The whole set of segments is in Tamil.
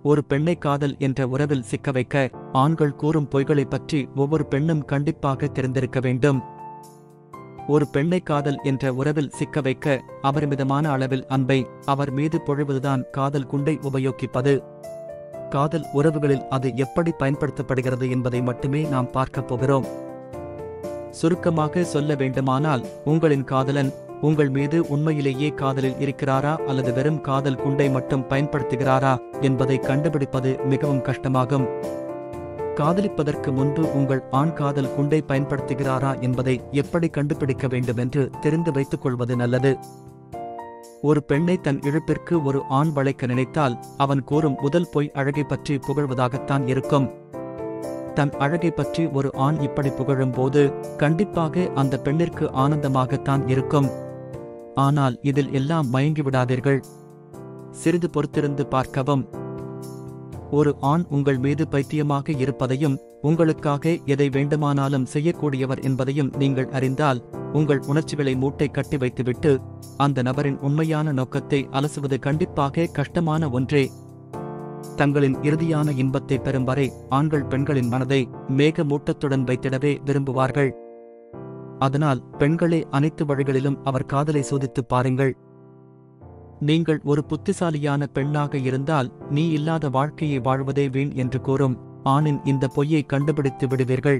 ஒரு பெண்ணை காதல் என்ற உறவில் சிக்க வைக்க ஆண்கள் கூறும் பொய்களைப் பற்றி ஒவ்வொரு பெண்ணும் கண்டிப்பாக தெரிந்திருக்க வேண்டும் ஒரு பெண்ணை காதல் என்ற உறவில் சிக்க வைக்க அபரிமிதமான அளவில் அன்பை அவர் மீது பொழிவதுதான் காதல் குண்டை உபயோகிப்பது காதல் உறவுகளில் அது எப்படி பயன்படுத்தப்படுகிறது என்பதை மட்டுமே நாம் பார்க்கப் போகிறோம் சுருக்கமாக சொல்ல வேண்டுமானால் உங்களின் காதலன் உங்கள் மீது உண்மையிலேயே காதலில் இருக்கிறாரா அல்லது வெறும் காதல் குண்டை மட்டும் பயன்படுத்துகிறாரா என்பதை கண்டுபிடிப்பது மிகவும் கஷ்டமாகும் காதலிப்பதற்கு முன்பு உங்கள் ஆண் காதல் குண்டை பயன்படுத்துகிறாரா என்பதை எப்படி கண்டுபிடிக்க வேண்டும் என்று தெரிந்து வைத்துக் கொள்வது நல்லது ஒரு பெண்ணை தன் இழப்பிற்கு ஒரு ஆண் வளைக்க நினைத்தால் அவன் கூறும் முதல் பொய் அழகை பற்றி புகழ்வதாகத்தான் இருக்கும் தன் அழகை பற்றி ஒரு ஆண் இப்படி புகழும்போது கண்டிப்பாக அந்த பெண்ணிற்கு ஆனந்தமாகத்தான் இருக்கும் ஆனால் இதில் எல்லாம் மயங்கி விடாதீர்கள் சிறிது பொறுத்திருந்து பார்க்கவும் ஒரு ஆண் உங்கள் மீது பைத்தியமாக இருப்பதையும் உங்களுக்காக எதை வேண்டுமானாலும் செய்யக்கூடியவர் என்பதையும் நீங்கள் அறிந்தால் உங்கள் உணர்ச்சிகளை மூட்டை கட்டி வைத்துவிட்டு அந்த நபரின் உண்மையான நோக்கத்தை அலசுவது கண்டிப்பாக கஷ்டமான ஒன்றே தங்களின் இறுதியான இன்பத்தை பெறும் வரை ஆண்கள் பெண்களின் மனதை மேக மூட்டத்துடன் வைத்திடவே விரும்புவார்கள் அதனால் பெண்களே அனைத்து வழிகளிலும் அவர் காதலை சோதித்துப் பாருங்கள் நீங்கள் ஒரு புத்திசாலியான பெண்ணாக இருந்தால் நீ இல்லாத வாழ்க்கையை வாழ்வதே வீண் என்று கூறும் ஆணின் இந்த பொய்யை கண்டுபிடித்து விடுவீர்கள்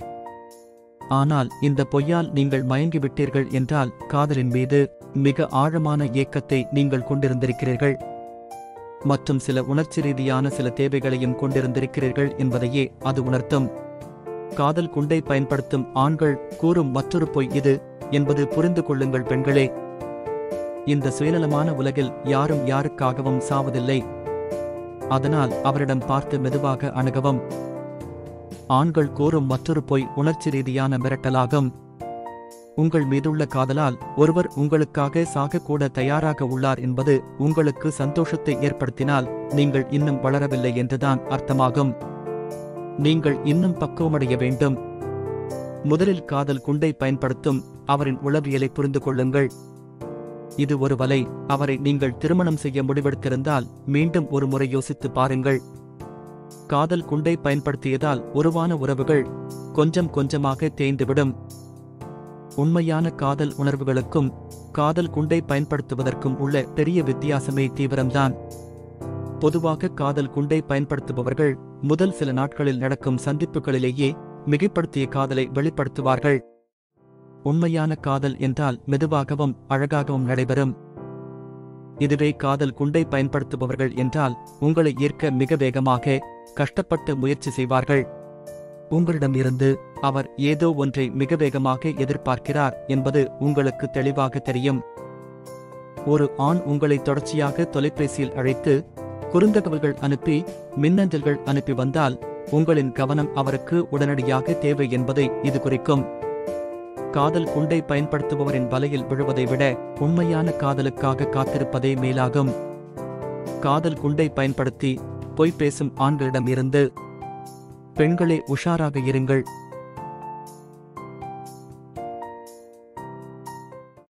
ஆனால் இந்த பொய்யால் நீங்கள் மயங்கி விட்டீர்கள் என்றால் காதலின் மீது மிக ஆழமான ஏக்கத்தை நீங்கள் கொண்டிருந்திருக்கிறீர்கள் மற்றும் சில உணர்ச்சி ரீதியான சில தேவைகளையும் கொண்டிருந்திருக்கிறீர்கள் என்பதையே அது உணர்த்தும் காதல் குண்டை பயன்படுத்தும் ஆண்கள் கூறும் மற்றொரு பொய் இது என்பது புரிந்து கொள்ளுங்கள் பெண்களே இந்த சுயநலமான உலகில் யாரும் யாருக்காகவும் சாவதில்லை அதனால் அவரிடம் பார்த்து மெதுவாக அணுகவும் ஆண்கள் கூறும் மற்றொரு பொய் உணர்ச்சி ரீதியான மிரட்டலாகும் உங்கள் மீதுள்ள காதலால் ஒருவர் உங்களுக்காக சாகக்கூட தயாராக உள்ளார் என்பது உங்களுக்கு சந்தோஷத்தை ஏற்படுத்தினால் நீங்கள் இன்னும் வளரவில்லை என்றுதான் அர்த்தமாகும் நீங்கள் இன்னும் பக்குவமடைய வேண்டும் முதலில் காதல் குண்டை பயன்படுத்தும் அவரின் உளவியலை புரிந்து கொள்ளுங்கள் இது ஒரு வலை அவரை நீங்கள் திருமணம் செய்ய முடிவெடுத்திருந்தால் மீண்டும் ஒரு முறை யோசித்து பாருங்கள் காதல் குண்டை பயன்படுத்தியதால் உருவான உறவுகள் கொஞ்சம் கொஞ்சமாக தேய்ந்துவிடும் உண்மையான காதல் உணர்வுகளுக்கும் காதல் குண்டை பயன்படுத்துவதற்கும் உள்ள பெரிய வித்தியாசமே தீவிரம்தான் பொதுவாக காதல் குண்டை பயன்படுத்துபவர்கள் முதல் சில நாட்களில் நடக்கும் சந்திப்புகளிலேயே மிகைப்படுத்திய காதலை வெளிப்படுத்துவார்கள் உண்மையான காதல் என்றால் மெதுவாகவும் அழகாகவும் நடைபெறும் இதுவே காதல் குண்டை பயன்படுத்துபவர்கள் என்றால் உங்களை ஈர்க்க மிக வேகமாக கஷ்டப்பட்டு முயற்சி செய்வார்கள் உங்களிடமிருந்து அவர் ஏதோ ஒன்றை மிக வேகமாக எதிர்பார்க்கிறார் என்பது உங்களுக்கு தெளிவாக தெரியும் ஒரு ஆண் உங்களை தொடர்ச்சியாக தொலைபேசியில் அழைத்து குறுந்தகவல்கள் அனுப்பி மின்னஞ்சல்கள் அனுப்பி வந்தால் உங்களின் கவனம் அவருக்கு உடனடியாக தேவை என்பதை இது குறிக்கும் காதல் குண்டை பயன்படுத்துபவரின் வலையில் விழுவதை விட உண்மையான காதலுக்காக காத்திருப்பதே மேலாகும் காதல் குண்டை பயன்படுத்தி பொய் பேசும் ஆண்களிடம் இருந்து பெண்களே உஷாராக இருங்கள்